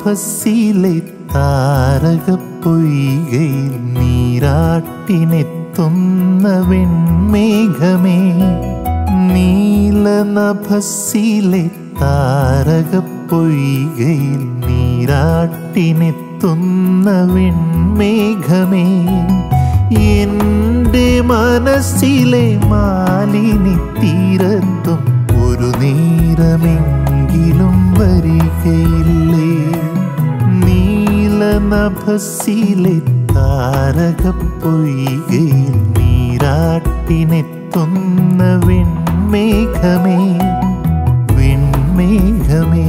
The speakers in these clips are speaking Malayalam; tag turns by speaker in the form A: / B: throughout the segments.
A: നീലനഭസിലെ താരകപ്പൊയ്കയിൽ നീരാട്ടിനെത്തുന്ന വെൺമേഘമേ നീലനഭസിലെ താരകപ്പൊയ്കയിൽ നീരാട്ടിനെത്തുന്ന വെൺമേഘമേ എൻ്റെ മനസ്സിലെ മാലിനി തീരത്തും ഒരു നേരമെങ്കിലും വരികയില്ലേ നീലനഭസിലെ താരകപ്പൊയ്കയിൽ നീരാട്ടിനെത്തുന്ന വെൺമേഘമേ വെൺമേഘമേ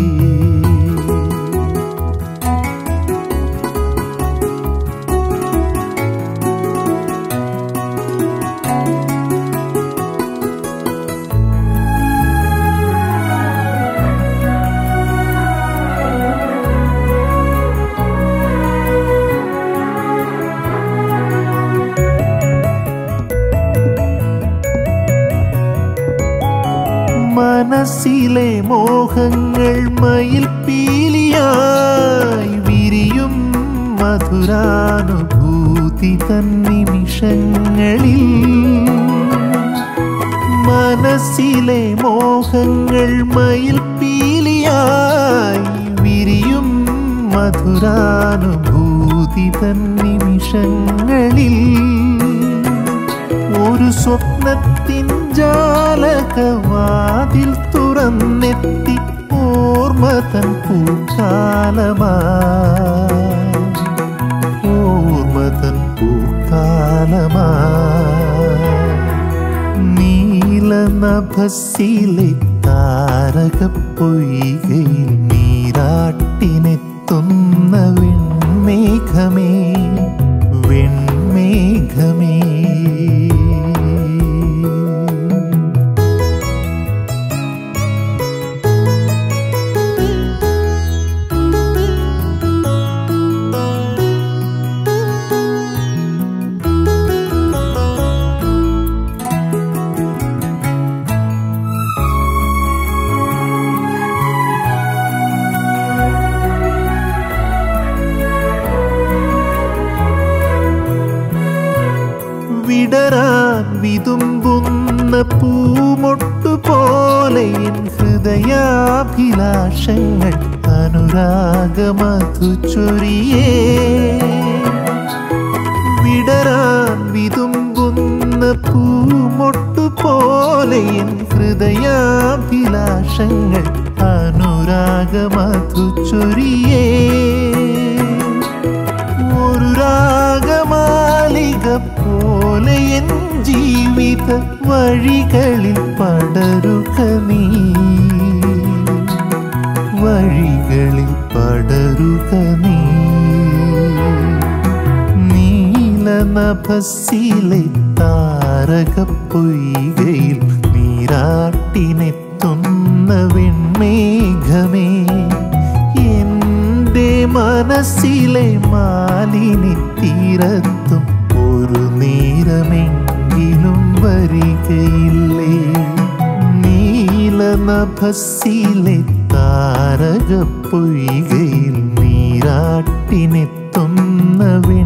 A: മനസ്സിലെ മോഹങ്ങൾ മയിൽ പീലിയായി വിരിയും മധുരാനുഭൂതി തൻ നിമിഷങ്ങളിൽ മനസ്സിലെ മോഹങ്ങൾ മയിൽ പീലിയായി വിരിയും മധുരാനുഭൂതി തൻ നിമിഷങ്ങളിൽ ഒരു സ്വപ്നത്തിൻ ജാലകവാതിൽ തുറന്നെത്തി ഓർമ്മ തൻ പൂക്കാലമാ ഓർമ്മ തൻ പൂക്കാലമാ നീലനഭസിലെ താരകപ്പൊയ്കയിൽ നീരാട്ടിനെത്തുന്ന വെൺമേഘമേ വെൺമേഘമേ വിടരാൻ വിതുമ്പുന്ന പൂമൊട്ടു പോലെ എൻ ഹൃദയാഭിലാഷങ്ങൾ അനുരാഗമധു ചൊരിയേ വിടരാൻ വിതുമ്പുന്ന പൂമൊട്ടു പോലെ എൻ ഹൃദയാഭിലാഷങ്ങൾ അനുരാഗമധു ചൊരിയേ ഒരു രാഗമാലിക പോലെ എൻ ജീവിത വഴികളിൽ പടരുക നീ വഴികളിൽ പടരുക നീ നീലനഭസിലെ താരകപ്പൊയ്കയിൽ നീരാട്ടിനെത്തുന്ന വെൺമേഘമേ എൻ്റെ മനസ്സിലെ മാലിനി തീരത്തും ഒരു നേരമെങ്കിലും വരികയില്ലേ നീലനഭസിലെ താരകപ്പൊയ്കയിൽ നീരാട്ടിനെത്തുന്ന